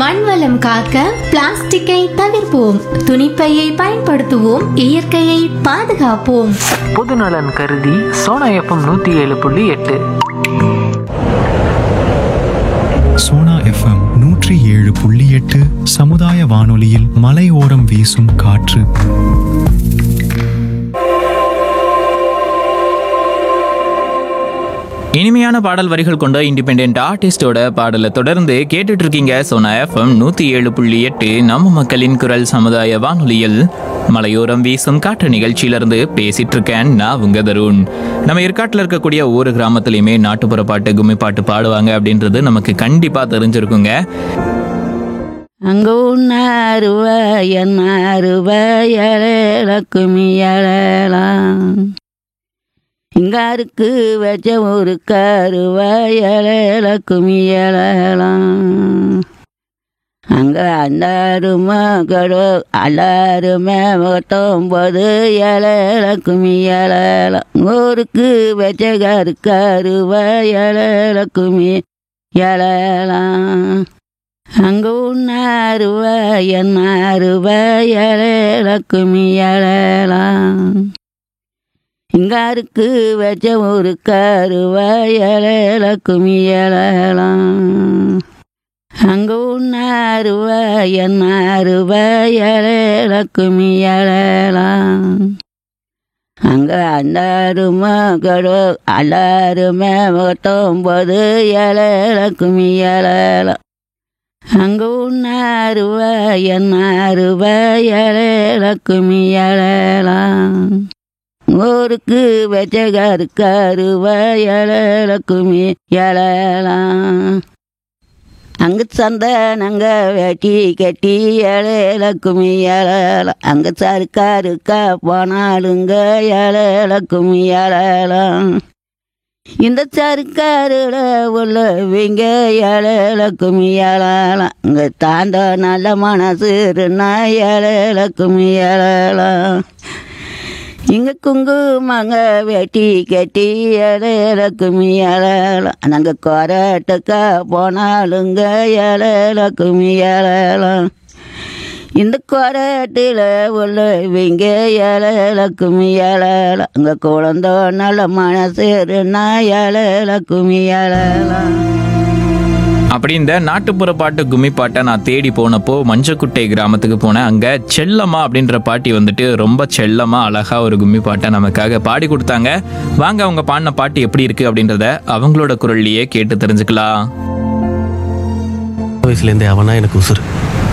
மண்வளம் காக்க பிளாஸ்டிக்கை தவிர்ப்போம் துணிப்பையை பயன்படுத்துவோம் இயற்கையை பாதுகாப்போம் பொதுநலன் கருதி சோனா எஃப்எம் நூற்றி ஏழு புள்ளி எட்டு சோனா எஃப்எம் நூற்றி ஏழு புள்ளி எட்டு சமுதாய வானொலியில் மலையோரம் வீசும் காற்று இனிமையான பாடல் வரிகள் கொண்ட இண்டிபெண்ட் ஆர்டிஸ்டோட பாடலை தொடர்ந்து கேட்டுட்டு இருக்கீங்க சோனா எஃப்எம் நூத்தி ஏழு புள்ளி எட்டு நம்ம மக்களின் குரல் சமுதாய வானொலியில் மலையோரம் வீசும் காற்று நிகழ்ச்சியிலிருந்து பேசிட்டு இருக்கேன் நான் உங்க தருண் நம்ம ஏற்காட்டில் இருக்கக்கூடிய ஒவ்வொரு கிராமத்துலையுமே நாட்டுப்புற பாட்டு கும்மி பாட்டு பாடுவாங்க அப்படின்றது நமக்கு கண்டிப்பா தெரிஞ்சிருக்குங்க அங்க உன்னாருவ என்னாருவ எழக்குமி எழலாம் இங்காருக்கு வச்ச ஒரு கருவ எழக்குமி எழலாம் அங்க அண்டாருமா கடோ அல்லாருமே முகத்தொம்பது எழக்குமி எழலாம் ஊருக்கு வச்ச கரு கருவ எழக்குமி எழலாம் அங்க உன்னாருவ என்னாருவ எழக்குமி எழலாம் இங்காருக்கு வச்ச ஒரு கருவ எழக்குமி எழலாம் அங்க உன்னாருவ என்னாருவ எழக்குமி எழலாம் அங்க அண்டாருமா கடோ அல்லாருமே முகத்தொம்பது எழக்குமி எழலாம் அங்க உன்னாருவ என்னாருவ எழக்குமி எழலாம் ஊருக்கு வச்ச கரு கருவ எழக்குமி எழலாம் அங்கு சந்தனங்க வெட்டி கட்டி எழக்குமி எழலாம் அங்க சருக்காருக்கா போனாலுங்க எழக்குமி எழலாம் இந்த சருக்காருல உள்ளவங்க ஏழக்கும் ஏழலாம் இங்கே தாண்ட நல்ல மனசு இருந்தா ஏழக்கும் ஏழலாம் இங்கே குங்குமங்க வெட்டி கட்டி ஏழக்கும் ஏழலாம் நாங்கள் கொரட்டுக்கா போனாலுங்க ஏழக்கும் ஏழலாம் இந்த கொரட்டில் உள்ளவங்க ஏழக்கும் ஏழலாம் அங்கே குழந்த நல்ல மனசு இருந்தா ஏழக்கும் ஏழலாம் அப்படி இந்த நாட்டுப்புற பாட்டு கும்மி பாட்டை நான் தேடி போனப்போ மஞ்சக்குட்டை கிராமத்துக்கு போனேன் அங்க செல்லம்மா அப்படின்ற பாட்டி வந்துட்டு ரொம்ப செல்லமா அழகா ஒரு கும்மி பாட்டை நமக்காக பாடி கொடுத்தாங்க வாங்க அவங்க பாடின பாட்டு எப்படி இருக்கு அப்படின்றத அவங்களோட குரல்லையே கேட்டு தெரிஞ்சுக்கலாம் வயசுலேருந்தே அவனா எனக்கு உசுறு